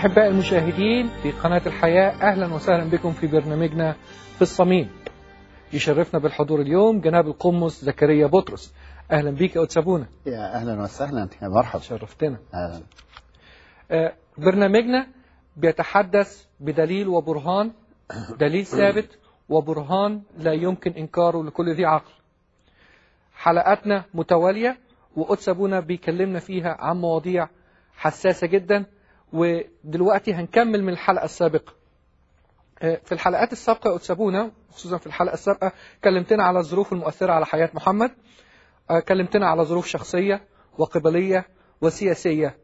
أحباء المشاهدين في قناة الحياة أهلا وسهلا بكم في برنامجنا في الصميم يشرفنا بالحضور اليوم جناب القمص زكريا بطرس أهلا بيك يا أتسابونا يا اهلا وسهلا يا مرحبا شرفتنا اهلا آه، برنامجنا بيتحدث بدليل وبرهان دليل ثابت وبرهان لا يمكن إنكاره لكل ذي عقل حلقاتنا متوالية وقدس أبونا بيكلمنا فيها عن مواضيع حساسة جدا ودلوقتي هنكمل من الحلقة السابقة آه، في الحلقات السابقة يا قدس أبونا خصوصا في الحلقة السابقة كلمتنا على الظروف المؤثرة على حياة محمد آه، كلمتنا على ظروف شخصية وقبلية وسياسية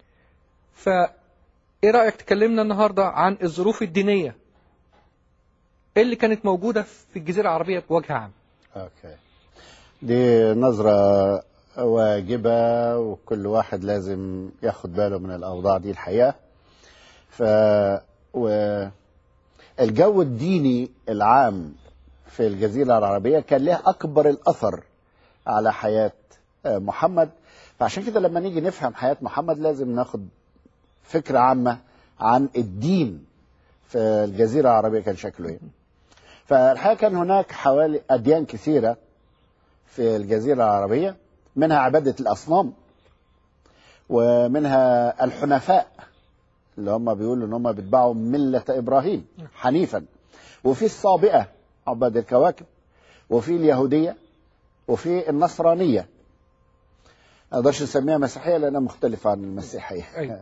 فإيه رأيك تكلمنا النهاردة عن الظروف الدينية اللي كانت موجودة في الجزيرة العربية بوجه عام اوكي دي نظرة واجبة وكل واحد لازم ياخد باله من الأوضاع دي الحقيقة ف و الجو الديني العام في الجزيرة العربية كان له أكبر الأثر على حياة آه، محمد فعشان كده لما نيجي نفهم حياة محمد لازم ناخد فكرة عامة عن الدين في الجزيرة العربية كان شكله ايه فالحقيقة كان هناك حوالي أديان كثيرة في الجزيرة العربية منها عبادة الأصنام ومنها الحنفاء اللي هم بيقولوا ان هم بيتبعوا ملة إبراهيم حنيفا وفي الصابئة عباد الكواكب وفي اليهودية وفي النصرانية ما اقدرش نسميها مسيحية لأنها مختلفة عن المسيحية أيوة.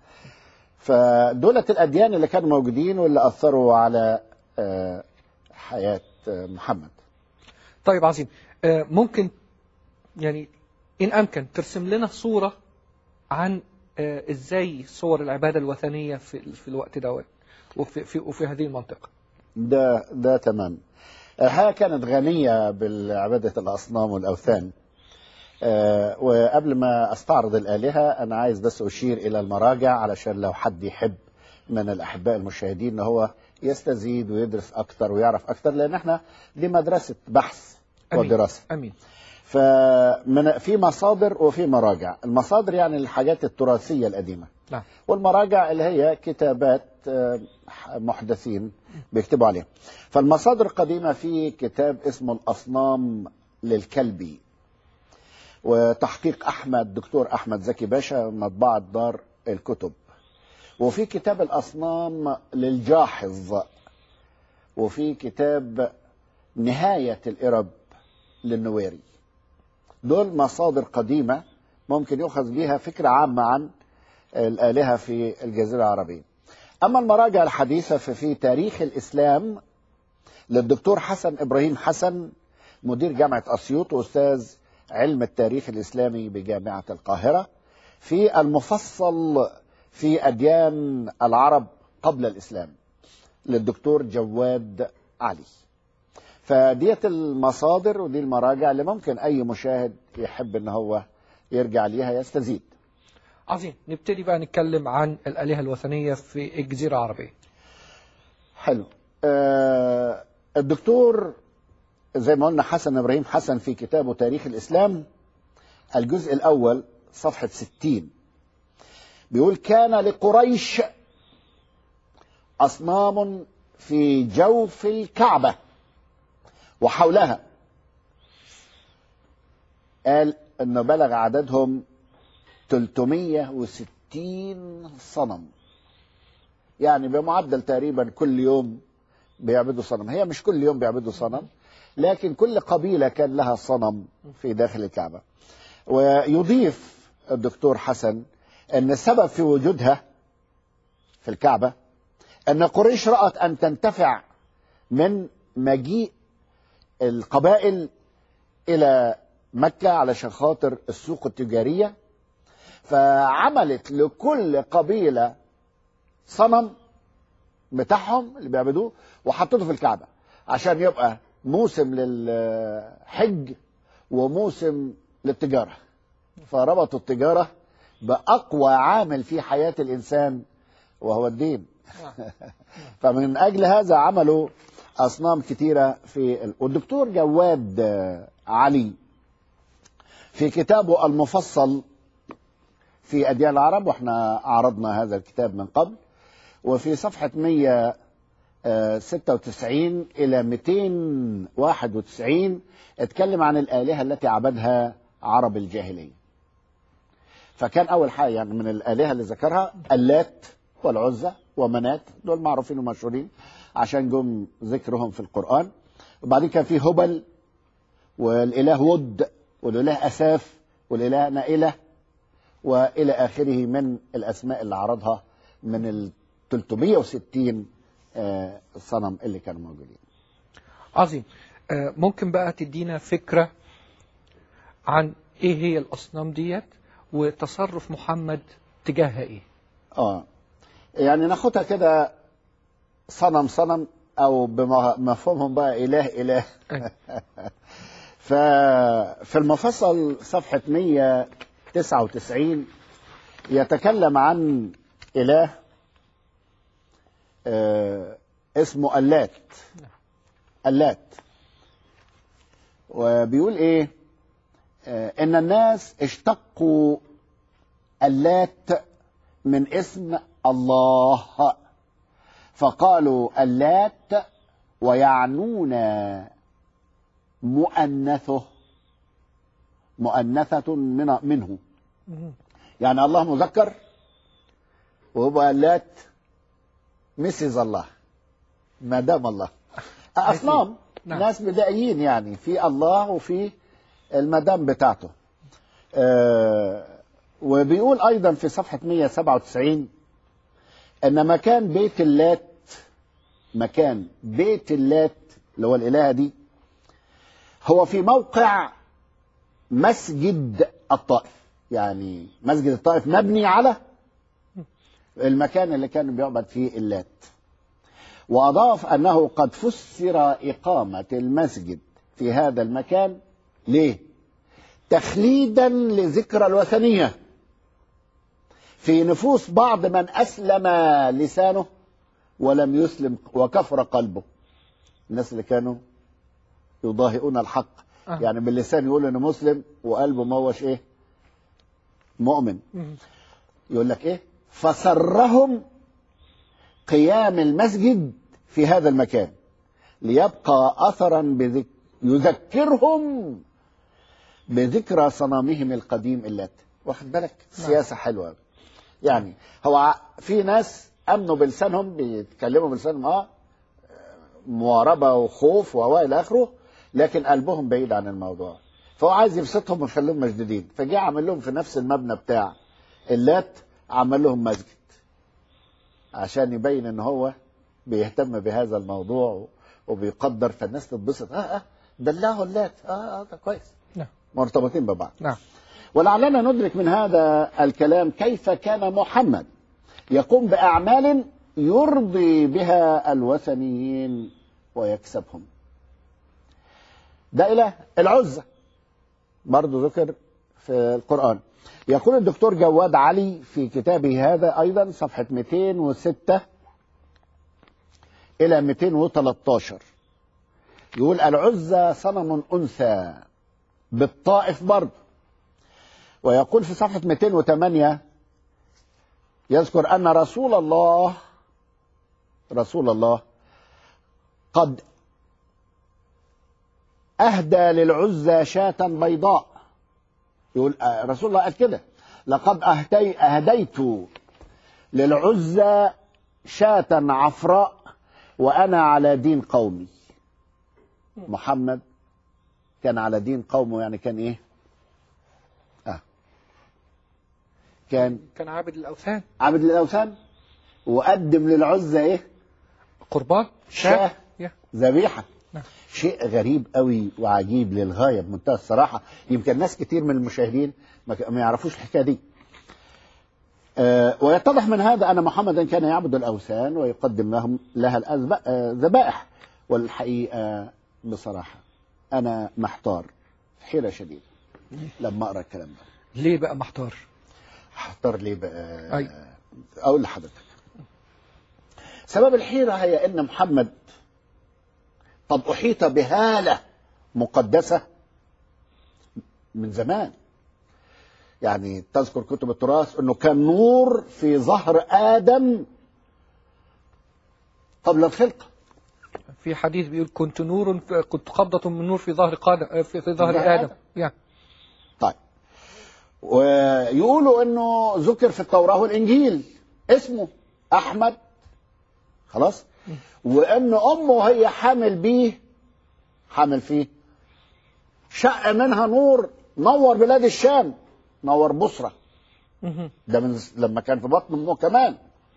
فدولة الأديان اللي كانوا موجودين واللي أثروا على آه، حياة آه، محمد طيب عظيم آه، ممكن يعني إن أمكن ترسم لنا صورة عن آه، إزاي صور العبادة الوثنية في, في الوقت دوت وفي, في, وفي هذه المنطقة ده ده تمام الحياة كانت غنية بالعبادة الأصنام والأوثان آه، وقبل ما استعرض الآلهة أنا عايز بس أشير إلى المراجع علشان لو حد يحب من الأحباء المشاهدين إن هو يستزيد ويدرس أكتر ويعرف أكتر لأن إحنا دي مدرسة بحث أمين. ودراسة أمين فمن في مصادر وفي مراجع المصادر يعني الحاجات التراثية القديمة نعم والمراجع اللي هي كتابات آه، محدثين بيكتبوا عليها فالمصادر القديمة في كتاب اسمه الأصنام للكلبي وتحقيق أحمد دكتور أحمد زكي باشا مطبعة دار الكتب وفي كتاب الأصنام للجاحظ وفي كتاب نهاية الإرب للنويري دول مصادر قديمة ممكن يؤخذ بها فكرة عامة عن الآلهة في الجزيرة العربية أما المراجع الحديثة ففي تاريخ الإسلام للدكتور حسن إبراهيم حسن مدير جامعة أسيوط وأستاذ علم التاريخ الإسلامي بجامعة القاهرة في المفصل في أديان العرب قبل الإسلام للدكتور جواد علي فديت المصادر ودي المراجع اللي ممكن أي مشاهد يحب أن هو يرجع ليها يستزيد عظيم نبتدي بقى نتكلم عن الآلهة الوثنية في الجزيرة العربية حلو آه الدكتور زي ما قلنا حسن ابراهيم حسن في كتابه تاريخ الاسلام الجزء الاول صفحه 60 بيقول كان لقريش اصنام في جوف الكعبه وحولها قال انه بلغ عددهم 360 صنم يعني بمعدل تقريبا كل يوم بيعبدوا صنم هي مش كل يوم بيعبدوا صنم لكن كل قبيلة كان لها صنم في داخل الكعبة ويضيف الدكتور حسن أن السبب في وجودها في الكعبة أن قريش رأت أن تنتفع من مجيء القبائل إلى مكة علشان خاطر السوق التجارية فعملت لكل قبيلة صنم بتاعهم اللي بيعبدوه وحطته في الكعبة عشان يبقى موسم للحج وموسم للتجارة فربطوا التجارة بأقوى عامل في حياة الإنسان وهو الدين فمن أجل هذا عملوا أصنام كتيرة في ال... والدكتور جواد علي في كتابه المفصل في أديان العرب واحنا عرضنا هذا الكتاب من قبل وفي صفحة 196 إلى 291 اتكلم عن الآلهة التي عبدها عرب الجاهلية فكان أول حاجة يعني من الآلهة اللي ذكرها اللات والعزة ومنات دول معروفين ومشهورين عشان جم ذكرهم في القرآن وبعدين كان في هبل والإله ود والإله أساف والإله نائلة وإلى آخره من الأسماء اللي عرضها من ال 360 آه، صنم اللي كانوا موجودين عظيم آه، ممكن بقى تدينا فكرة عن ايه هي الاصنام ديت وتصرف محمد تجاهها ايه اه يعني ناخدها كده صنم صنم او بمفهومهم بقى اله اله أي. ففي المفصل صفحة 199 يتكلم عن إله آه، اسمه اللات اللات وبيقول ايه آه، ان الناس اشتقوا اللات من اسم الله فقالوا اللات ويعنون مؤنثه مؤنثة من منه مم. يعني الله مذكر وهو اللات مسز الله ما دام الله أصنام نعم. ناس بدائيين يعني في الله وفي المدام بتاعته آه وبيقول أيضا في صفحة 197 أن مكان بيت اللات مكان بيت اللات اللي هو الإلهة دي هو في موقع مسجد الطائف يعني مسجد الطائف مبني على المكان اللي كان بيعبد فيه اللات وأضاف أنه قد فسر إقامة المسجد في هذا المكان ليه؟ تخليدا لذكرى الوثنية في نفوس بعض من أسلم لسانه ولم يسلم وكفر قلبه الناس اللي كانوا يضاهئون الحق آه. يعني باللسان يقول انه مسلم وقلبه ما هوش ايه مؤمن مم. يقول لك ايه فسرهم قيام المسجد في هذا المكان ليبقى اثرا بذك يذكرهم بذكرى صنامهم القديم اللات واخد بالك سياسه حلوه يعني هو ع- في ناس امنوا بلسانهم بيتكلموا بلسانهم اه مواربه وخوف والى اخره لكن قلبهم بعيد عن الموضوع فهو عايز يبسطهم ويخليهم مشدودين فجاء عمل لهم في نفس المبنى بتاع اللات عمل لهم مسجد عشان يبين ان هو بيهتم بهذا الموضوع وبيقدر فالناس تتبسط اه اه دلعه اللات اه اه ده كويس نعم مرتبطين ببعض نعم ولعلنا ندرك من هذا الكلام كيف كان محمد يقوم بأعمال يرضي بها الوثنيين ويكسبهم ده إله العزة برضو ذكر في القرآن يقول الدكتور جواد علي في كتابه هذا أيضا صفحة 206 إلى 213 يقول العزة صنم أنثى بالطائف برضه ويقول في صفحة 208 يذكر أن رسول الله رسول الله قد أهدى للعزى شاة بيضاء يقول آه، رسول الله قال كده لقد أهدي أهديت للعزى شاة عفراء وأنا على دين قومي محمد كان على دين قومه يعني كان إيه آه. كان كان عابد الاوثان عبد للأوثان وقدم للعزى إيه قربان شاه. يا. ذبيحة نعم. شيء غريب قوي وعجيب للغاية بمنتهى الصراحة يمكن ناس كتير من المشاهدين ما ك- ما يعرفوش الحكاية دي آه، ويتضح من هذا أن محمدا كان يعبد الأوثان ويقدم لهم لها الأذب- آه، الذبائح والحقيقة بصراحة أنا محتار حيرة شديدة لما أقرأ الكلام ده ليه بقى محتار احتار ليه بقى أي. اقول لحضرتك سبب الحيرة هي ان محمد قد احيط بهالة مقدسة من زمان يعني تذكر كتب التراث انه كان نور في ظهر ادم قبل الخلقة في حديث بيقول كنت نور في كنت قبضة من نور في ظهر قادم في, في ظهر ظهر آدم آدم. يعني طيب ويقولوا انه ذكر في التوراة والانجيل اسمه احمد خلاص وان امه هي حامل بيه حامل فيه شق منها نور نور بلاد الشام نور بصرة مهم. ده من لما كان في بطن امه كمان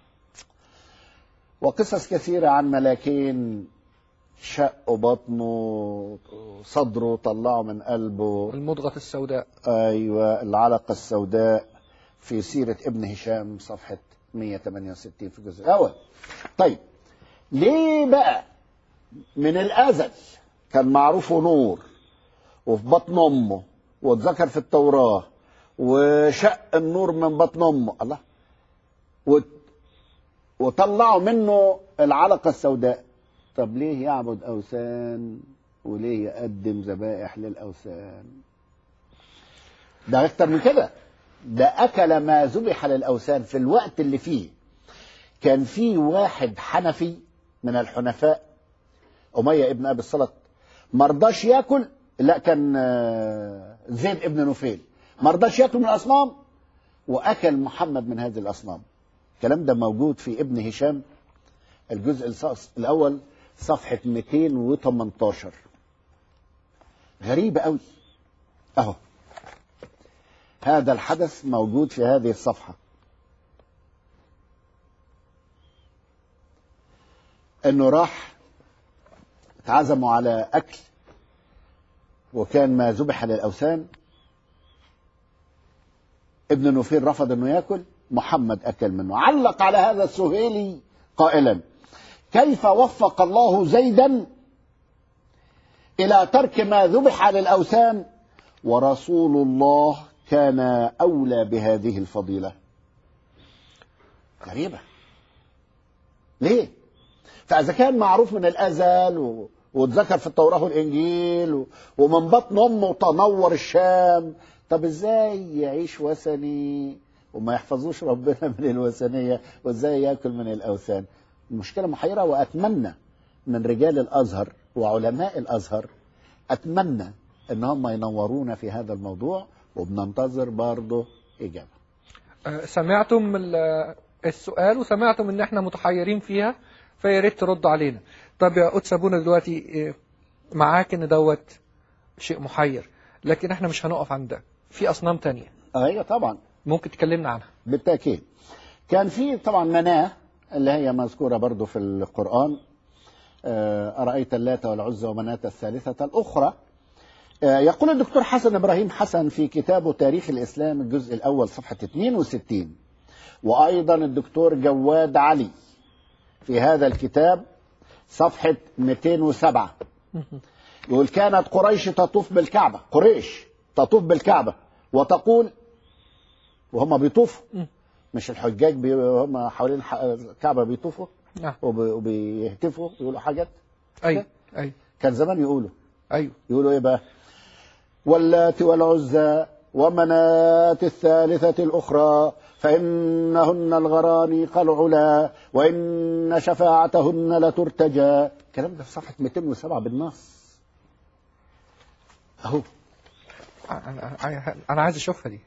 وقصص كثيرة عن ملاكين شقوا بطنه صدره طلعوا من قلبه المضغة السوداء ايوه العلقه السوداء في سيره ابن هشام صفحه 168 في الجزء الاول. طيب ليه بقى من الازل كان معروفه نور وفي بطن امه واتذكر في التوراه وشق النور من بطن امه الله وت- وطلعوا منه العلقه السوداء طب ليه يعبد اوثان وليه يقدم ذبائح للاوثان ده اكتر من كده ده اكل ما ذبح للاوثان في الوقت اللي فيه كان في واحد حنفي من الحنفاء اميه ابن ابي الصلت ما رضاش ياكل لا كان آه، زيد ابن نفيل ما رضاش ياكل من الاصنام واكل محمد من هذه الاصنام الكلام ده موجود في ابن هشام الجزء الص- الاول صفحه 218 غريبه قوي اهو هذا الحدث موجود في هذه الصفحة انه راح اتعزموا على اكل وكان ما ذبح للاوثان ابن نفير رفض انه ياكل محمد اكل منه علق على هذا السهيلي قائلا كيف وفق الله زيدا الى ترك ما ذبح للاوثان ورسول الله كان اولى بهذه الفضيله غريبه ليه فاذا كان معروف من الازل و... واتذكر في التوراه والانجيل و... ومن بطن امه تنور الشام طب ازاي يعيش وثني وما يحفظوش ربنا من الوثنيه وازاي ياكل من الاوثان المشكله محيره واتمنى من رجال الازهر وعلماء الازهر اتمنى ان هم ينورونا في هذا الموضوع وبننتظر برضه اجابه آه، سمعتم ال- السؤال وسمعتم ان احنا متحيرين فيها فيا ريت تردوا علينا طب يا قدس ابونا دلوقتي آه، معاك ان دوت شيء محير لكن احنا مش هنقف عند ده في اصنام تانية ايوه طبعا ممكن تكلمنا عنها بالتاكيد كان في طبعا مناه اللي هي مذكوره برضه في القران آه، ارايت اللات والعزى ومناه الثالثه الاخرى آه، يقول الدكتور حسن ابراهيم حسن في كتابه تاريخ الاسلام الجزء الاول صفحه 62 وايضا الدكتور جواد علي في هذا الكتاب صفحه 207 يقول كانت قريش تطوف بالكعبه قريش تطوف بالكعبه وتقول وهم بيطوفوا مم. مش الحجاج بي هم حوالين ح- الكعبه بيطوفوا نعم وب- وبيهتفوا يقولوا حاجات ايوه ايوه كان زمان يقولوا ايوه يقولوا ايه بقى واللات والعزى ومناة الثالثة الأخرى فإنهن الغرانيق العلا وإن شفاعتهن لترتجى الكلام ده في صفحة 207 بالنص أهو انا أنا- انا عايز اشوفها دي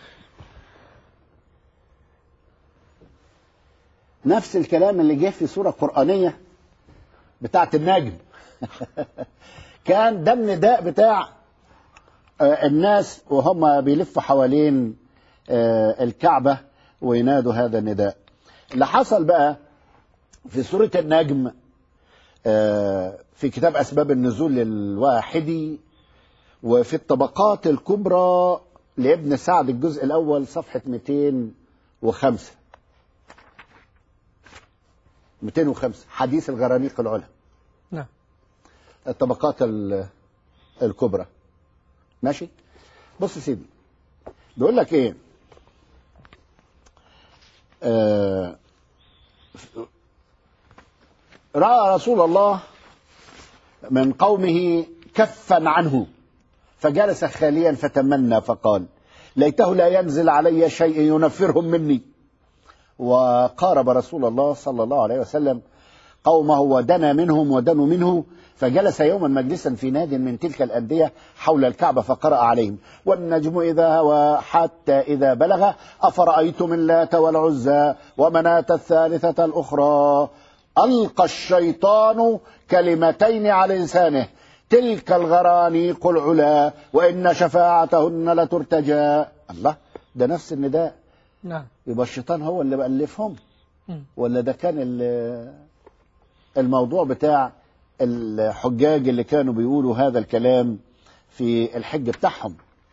نفس الكلام اللي جه في سورة قرآنية بتاعت النجم كان ده النداء بتاع آه، الناس وهم بيلفوا حوالين آه، الكعبة وينادوا هذا النداء اللي حصل بقى في سورة النجم آه، في كتاب أسباب النزول للواحدي وفي الطبقات الكبرى لابن سعد الجزء الأول صفحة 205 205 حديث الغرانيق العلا نعم الطبقات ال- الكبرى ماشي بص يا سيدي بيقول لك ايه آه راى رسول الله من قومه كفا عنه فجلس خاليا فتمنى فقال ليته لا ينزل علي شيء ينفرهم مني وقارب رسول الله صلى الله عليه وسلم قومه ودنا منهم ودنوا منه فجلس يوما مجلسا في ناد من تلك الأندية حول الكعبة فقرأ عليهم والنجم إذا هوى حتى إذا بلغ أفرأيتم اللات والعزى ومناة الثالثة الأخرى ألقى الشيطان كلمتين على لسانه تلك الغرانيق العلا وإن شفاعتهن لترتجى الله ده نفس النداء نعم يبقى الشيطان هو اللي بألفهم مم. ولا ده كان ال- الموضوع بتاع الحجاج اللي كانوا بيقولوا هذا الكلام في الحج بتاعهم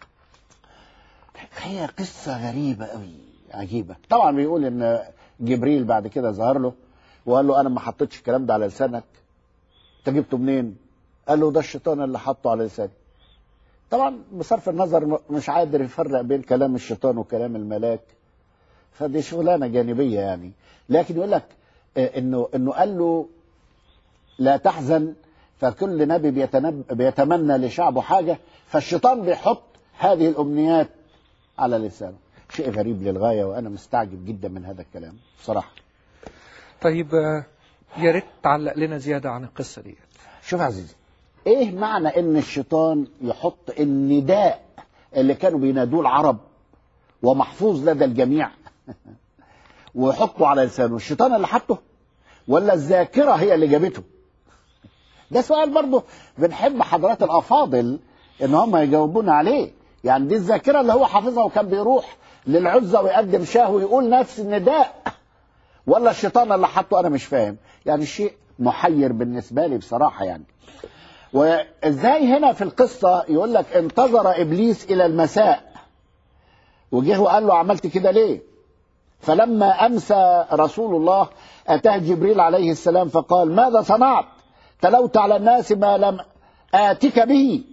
هي قصة غريبة قوي عجيبة طبعا بيقول ان جبريل بعد كده ظهر له وقال له انا ما حطيتش الكلام ده على لسانك انت جبته منين قال له ده الشيطان اللي حطه على لساني طبعا بصرف النظر م- مش قادر يفرق بين كلام الشيطان وكلام الملاك فدي شغلانه جانبيه يعني لكن يقول لك آه، انه انه قال له لا تحزن فكل نبي بيتنب بيتمنى لشعبه حاجه فالشيطان بيحط هذه الامنيات على لسانه شيء غريب للغايه وانا مستعجب جدا من هذا الكلام بصراحه طيب آه، يا ريت تعلق لنا زيادة عن القصة دي شوف يا عزيزي ايه معنى ان الشيطان يحط النداء اللي كانوا بينادوه العرب ومحفوظ لدى الجميع ويحطه على لسانه الشيطان اللي حطه ولا الذاكرة هي اللي جابته ده سؤال برضه بنحب حضرات الأفاضل إن هم يجاوبونا عليه يعني دي الذاكرة اللي هو حافظها وكان بيروح للعزة ويقدم شاه ويقول نفس النداء ولا الشيطان اللي حطه أنا مش فاهم يعني شيء محير بالنسبة لي بصراحة يعني وازاي هنا في القصة يقول لك انتظر إبليس إلى المساء وجه وقال له عملت كده ليه فلما أمسى رسول الله أتاه جبريل عليه السلام فقال ماذا صنعت تلوت على الناس ما لم آتك به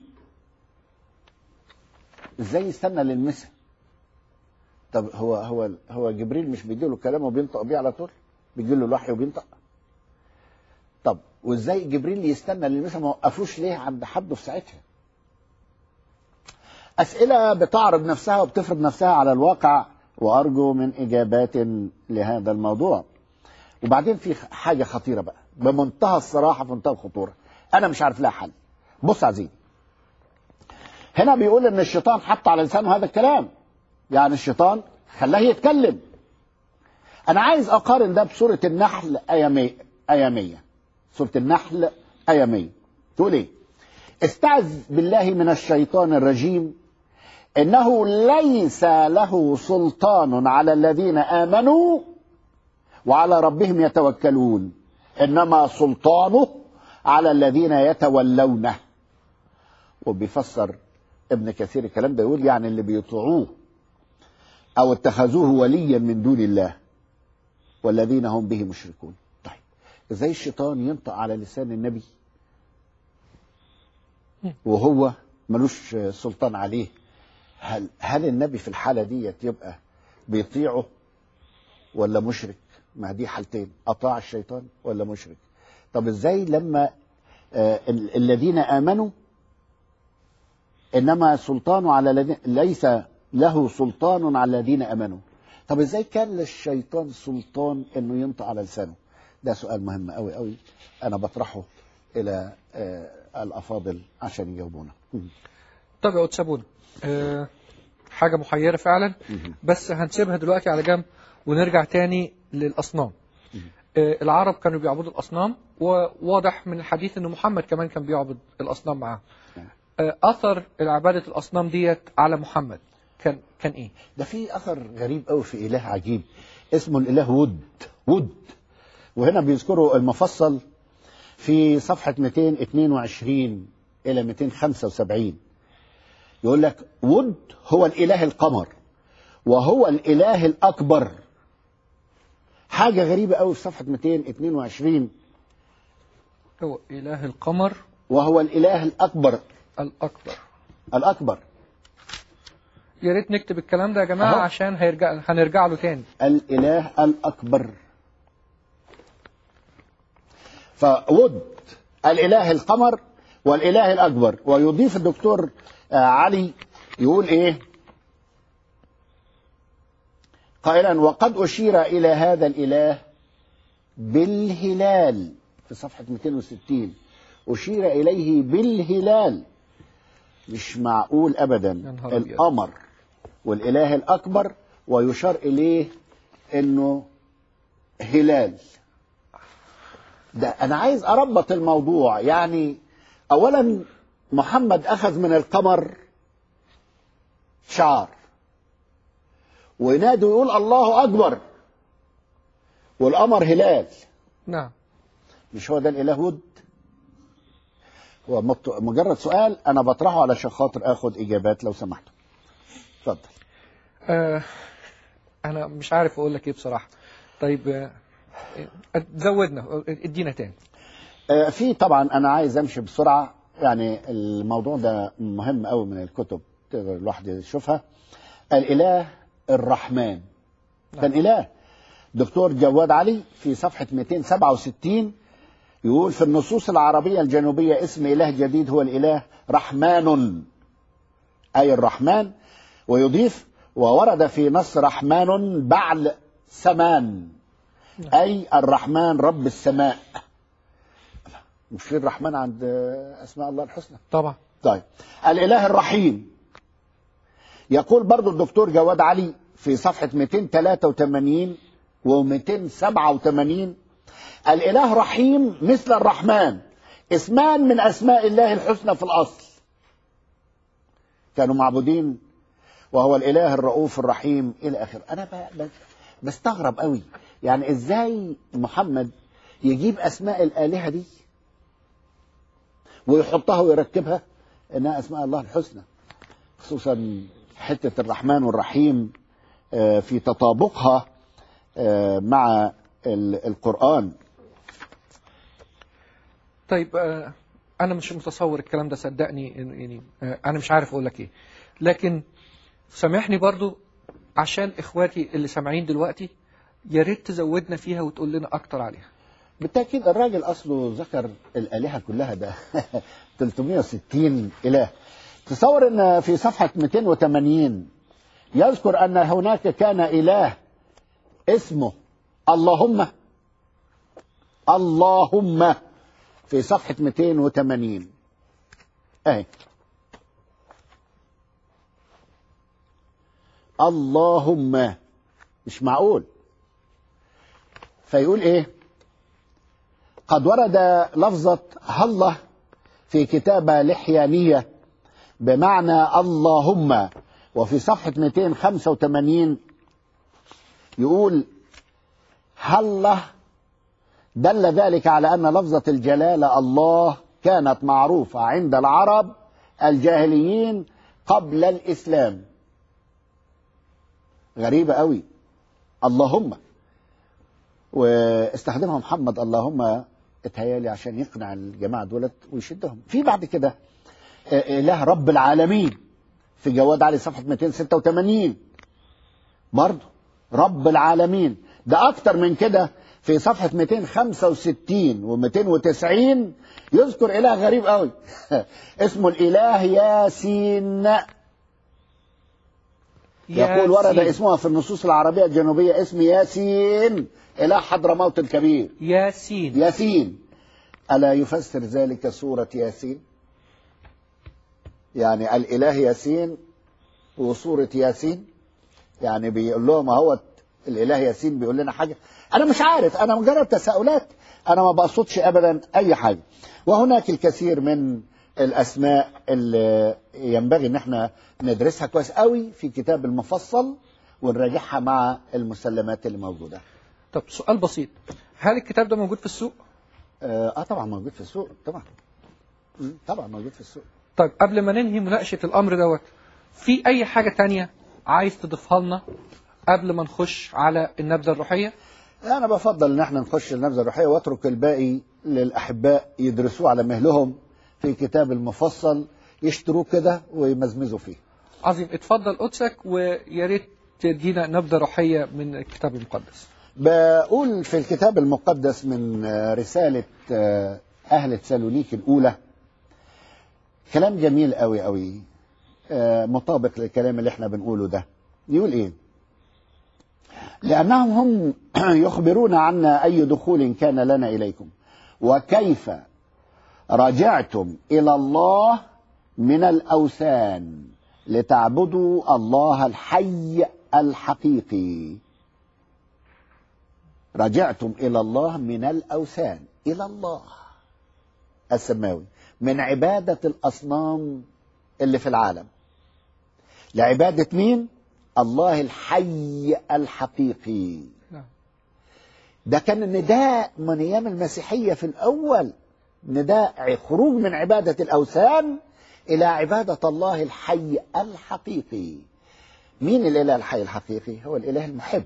ازاي يستنى للمسا طب هو هو هو جبريل مش بيديله كلام وبينطق بيه على طول بيجي له الوحي وبينطق طب وازاي جبريل يستنى للمسا ما وقفوش ليه عند حده في ساعتها أسئلة بتعرض نفسها وبتفرض نفسها على الواقع وأرجو من إجابات لهذا الموضوع وبعدين في حاجة خطيرة بقى بمنتهى الصراحة في منتهى الخطورة أنا مش عارف لها حل بص عزيزي هنا بيقول إن الشيطان حط على لسانه هذا الكلام يعني الشيطان خلاه يتكلم أنا عايز أقارن ده بسورة النحل آية 100 آية 100 سورة النحل آية 100 تقول إيه؟ استعذ بالله من الشيطان الرجيم انه ليس له سلطان على الذين امنوا وعلى ربهم يتوكلون انما سلطانه على الذين يتولونه وبيفسر ابن كثير الكلام ده يقول يعني اللي بيطيعوه او اتخذوه وليا من دون الله والذين هم به مشركون طيب ازاي الشيطان ينطق على لسان النبي وهو ملوش سلطان عليه هل هل النبي في الحالة دي يبقى بيطيعه ولا مشرك ما دي حالتين أطاع الشيطان ولا مشرك طب ازاي لما آه ال- الذين آمنوا إنما سلطان على الذين ليس له سلطان على الذين آمنوا طب ازاي كان للشيطان سلطان انه ينطق على لسانه ده سؤال مهم قوي قوي انا بطرحه الى آه الافاضل عشان يجاوبونا طب يا سابونا أه حاجة محيرة فعلا بس هنسيبها دلوقتي على جنب ونرجع تاني للأصنام أه العرب كانوا بيعبدوا الأصنام وواضح من الحديث أن محمد كمان كان بيعبد الأصنام معاهم أه أثر عبادة الأصنام ديت على محمد كان كان إيه؟ ده في اثر غريب قوي في اله عجيب اسمه الاله ود ود وهنا بيذكروا المفصل في صفحة 222 إلى 275 يقول لك ود هو الإله القمر وهو الإله الأكبر حاجة غريبة قوي في صفحة 222 هو إله القمر وهو الإله الأكبر الأكبر الأكبر يا ريت نكتب الكلام ده يا جماعة أهو. عشان هيرجع هنرجع له تاني الإله الأكبر فود الإله القمر والإله الأكبر ويضيف الدكتور آه، علي يقول إيه قائلا وقد أشير إلى هذا الإله بالهلال في صفحة 260 أشير إليه بالهلال مش معقول أبدا نهار أبيض. القمر والإله الأكبر ويشار إليه إنه هلال ده أنا عايز أربط الموضوع يعني أولا محمد أخذ من القمر شعار وينادي ويقول الله أكبر والقمر هلال نعم مش هو ده الاله ود هو مط- مجرد سؤال انا بطرحه علشان خاطر اخد اجابات لو سمحتوا اتفضل آه انا مش عارف اقول لك ايه بصراحه طيب آه آه، زودنا ادينا تاني آه، في طبعا انا عايز امشي بسرعه يعني الموضوع ده مهم قوي من الكتب تقدر الواحد يشوفها الاله الرحمن كان اله دكتور جواد علي في صفحه 267 يقول في النصوص العربيه الجنوبيه اسم اله جديد هو الاله رحمن اي الرحمن ويضيف وورد في نص رحمن بعل سمان اي الرحمن رب السماء مش في الرحمن عند اسماء الله الحسنى طبعا طيب الاله الرحيم يقول برضو الدكتور جواد علي في صفحة 283 و 287 الاله رحيم مثل الرحمن اسمان من اسماء الله الحسنى في الاصل كانوا معبودين وهو الاله الرؤوف الرحيم الى اخره انا ب- ب- بستغرب قوي يعني ازاي محمد يجيب اسماء الالهه دي ويحطها ويركبها انها اسماء الله الحسنى خصوصا حته الرحمن والرحيم آه، في تطابقها آه، مع ال- القران طيب آه، انا مش متصور الكلام ده صدقني إنه- يعني آه، انا مش عارف اقول لك ايه لكن سامحني برضو عشان اخواتي اللي سامعين دلوقتي يا ريت تزودنا فيها وتقول لنا اكتر عليها بالتاكيد الراجل اصله ذكر الالهه كلها ده 360 اله تصور ان في صفحه 280 يذكر ان هناك كان اله اسمه اللهم اللهم في صفحه 280 اهي اللهم مش معقول فيقول ايه قد ورد لفظة هله في كتابة لحيانية بمعنى اللهم وفي صفحة 285 يقول هله دل ذلك على أن لفظة الجلالة الله كانت معروفة عند العرب الجاهليين قبل الإسلام غريبة قوي اللهم واستخدمها محمد اللهم اتهيالي عشان يقنع الجماعة دولت ويشدهم في بعد كده آه، إله رب العالمين في جواد علي صفحة 286 برضه رب العالمين ده أكتر من كده في صفحة 265 و 290 يذكر إله غريب قوي اسمه الإله ياسين يقول ورد ياسين. اسمها في النصوص العربية الجنوبية اسم ياسين إله حضرموت الكبير ياسين ياسين ألا يفسر ذلك سورة ياسين يعني الإله ياسين وسورة ياسين يعني بيقول لهم هو الإله ياسين بيقول لنا حاجة أنا مش عارف أنا مجرد تساؤلات أنا ما بقصدش أبدا أي حاجة وهناك الكثير من الأسماء اللي ينبغي إن احنا ندرسها كويس قوي في كتاب المفصل ونراجعها مع المسلمات اللي موجودة طب سؤال بسيط هل الكتاب ده موجود في السوق اه آه، طبعا موجود في السوق طبعا مم، طبعا موجود في السوق طيب قبل ما ننهي مناقشة الأمر دوت في أي حاجة تانية عايز تضيفها لنا قبل ما نخش على النبذة الروحية انا بفضل ان احنا نخش النبذه الروحيه واترك الباقي للاحباء يدرسوه على مهلهم في كتاب المفصل يشتروه كده ويمزمزوا فيه عظيم اتفضل قدسك ويا ريت تدينا نبذة روحية من الكتاب المقدس بقول في الكتاب المقدس من آه، رساله آه، اهل تسالونيك الاولى كلام جميل قوي قوي آه، مطابق للكلام اللي احنا بنقوله ده يقول ايه لأنهم هم يخبرون عنا أي دخول كان لنا إليكم وكيف رجعتم إلى الله من الأوثان لتعبدوا الله الحي الحقيقي رجعتم إلى الله من الأوثان إلى الله السماوي من عبادة الأصنام اللي في العالم لعبادة مين؟ الله الحي الحقيقي نعم. ده كان النداء من أيام المسيحية في الأول نداء خروج من عبادة الأوثان إلى عبادة الله الحي الحقيقي مين الإله الحي الحقيقي؟ هو الإله المحب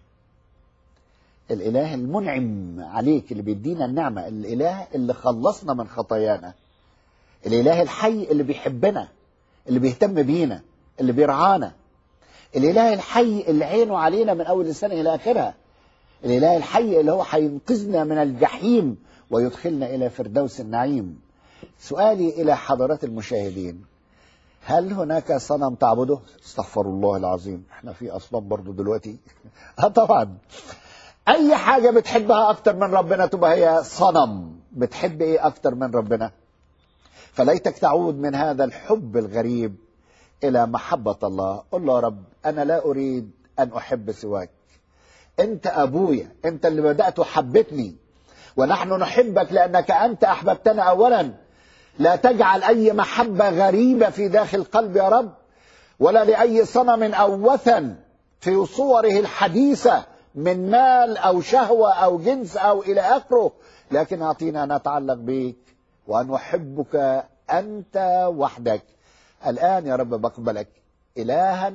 الإله المنعم عليك اللي بيدينا النعمة الإله اللي خلصنا من خطايانا الإله الحي اللي بيحبنا اللي بيهتم بينا اللي بيرعانا الإله الحي اللي عينه علينا من أول السنة إلى آخرها الإله الحي اللي هو هينقذنا من الجحيم ويدخلنا إلى فردوس النعيم سؤالي إلى حضرات المشاهدين هل هناك صنم تعبده؟ استغفر الله العظيم احنا في أصنام برضو دلوقتي اه طبعا أي حاجة بتحبها أكتر من ربنا تبقى هي صنم بتحب إيه أكتر من ربنا فليتك تعود من هذا الحب الغريب إلى محبة الله قل له يا رب أنا لا أريد أن أحب سواك أنت أبويا أنت اللي بدأت وحبتني ونحن نحبك لأنك أنت أحببتنا أولا لا تجعل أي محبة غريبة في داخل قلبي يا رب ولا لأي صنم أو وثن في صوره الحديثة من مال أو شهوة أو جنس أو إلى آخره لكن أعطينا أن نتعلق بك وأن نحبك أنت وحدك الآن يا رب بقبلك إلها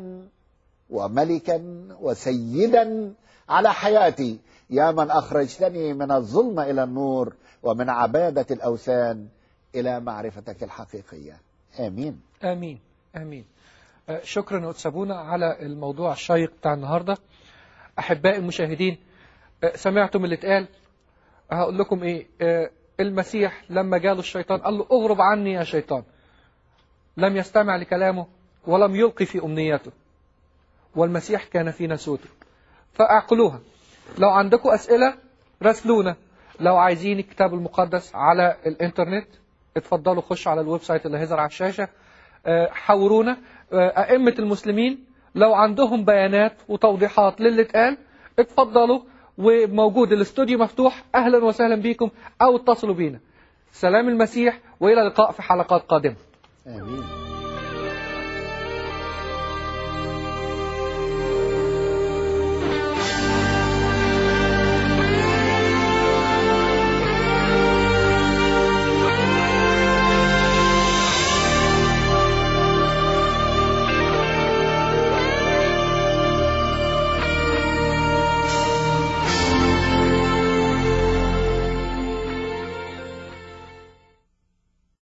وملكا وسيدا على حياتي يا من أخرجتني من الظلمة إلى النور ومن عبادة الأوثان إلى معرفتك الحقيقية آمين آمين آمين آه، شكرا يا أستاذ سابونا على الموضوع الشيق بتاع النهاردة أحبائي المشاهدين آه، سمعتم اللي اتقال هقول لكم إيه آه، المسيح لما جاله الشيطان قال له اغرب عني يا شيطان لم يستمع لكلامه ولم يلقي في أمنيته والمسيح كان في نسوته فاعقلوها لو عندكم أسئلة راسلونا لو عايزين الكتاب المقدس على الإنترنت اتفضلوا خشوا على الويب سايت اللي هيظهر على الشاشة آه، حورونا آه، أئمة المسلمين لو عندهم بيانات وتوضيحات للي اتقال اتفضلوا وموجود الاستوديو مفتوح أهلا وسهلا بكم أو اتصلوا بينا سلام المسيح وإلى اللقاء في حلقات قادمة آمين